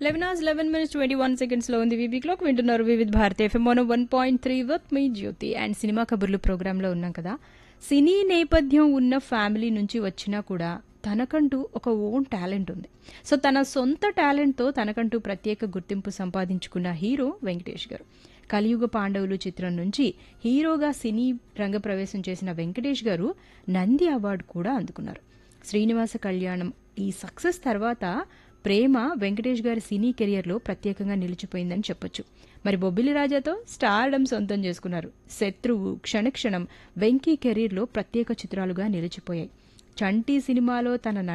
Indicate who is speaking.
Speaker 1: eleven hours eleven minutes twenty one సెకండ్స్లో ఉంది వీవీ క్లాక్ వింటున్నారు Vividh Bharati FM one one point three with మీ జ్యోతి అండ్ సినిమా కబుర్లు ప్రోగ్రాంలో ఉన్నాం కదా సినీ నేపథ్యం ఉన్న ఫ్యామిలీ నుంచి వచ్చినా కూడా తనకంటూ ఒక ఓన్ టాలెంట్ ఉంది సో తన సొంత టాలెంట్తో తనకంటూ ప్రత్యేక గుర్తింపు సంపాదించుకున్న హీరో వెంకటేష్ గారు కలియుగ పాండవులు చిత్రం నుంచి హీరోగా సినీ రంగ ప్రవేశం చేసిన వెంకటేష్ గారు నంది అవార్డు కూడా అందుకున్నారు శ్రీనివాస కళ్యాణం ఈ సక్సెస్ తర్వాత ప్రేమ వెంకటేష్ గారి సినీ కెరియర్లో ప్రత్యేకంగా నిలిచిపోయిందని చెప్పొచ్చు మరి బొబ్బిలి రాజాతో స్టార్డమ్ సొంతం చేసుకున్నారు శత్రువు క్షణక్షణం వెంకీ కెరీర్లో ప్రత్యేక చిత్రాలుగా నిలిచిపోయాయి చంటి సినిమాలో తన